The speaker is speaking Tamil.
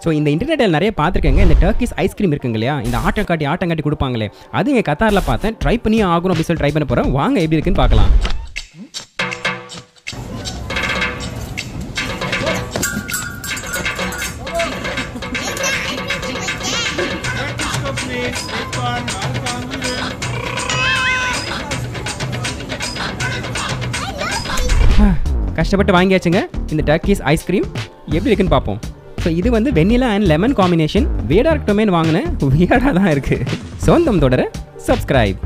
ஸோ இந்த இன்டர்நெட்டில் நிறைய பார்த்துருக்கேங்க இந்த டர்க்கிஸ் ஐஸ்கிரீம் இருக்குங்க இல்லையா இந்த ஆட்டம் காட்டி ஆட்டம் காட்டி கொடுப்பாங்களே அது இங்கே கத்தாரில் பார்த்தேன் ட்ரை பண்ணி ஆகணும் அப்படின்னு சொல்லி ட்ரை பண்ண போகிறேன் வாங்க எப்படி இருக்குன்னு பார்க்கலாம் கஷ்டப்பட்டு வாங்கியாச்சுங்க இந்த டர்க்கிஸ் ஐஸ்கிரீம் எப்படி இருக்குன்னு பார்ப்போம் ஸோ இது வந்து வெண்ணிலா அண்ட் லெமன் காம்பினேஷன் வேடா இருக்கட்டுமேனு வாங்கினேன் வியடாக தான் இருக்குது சொந்தம் தொடர சப்ஸ்கிரைப்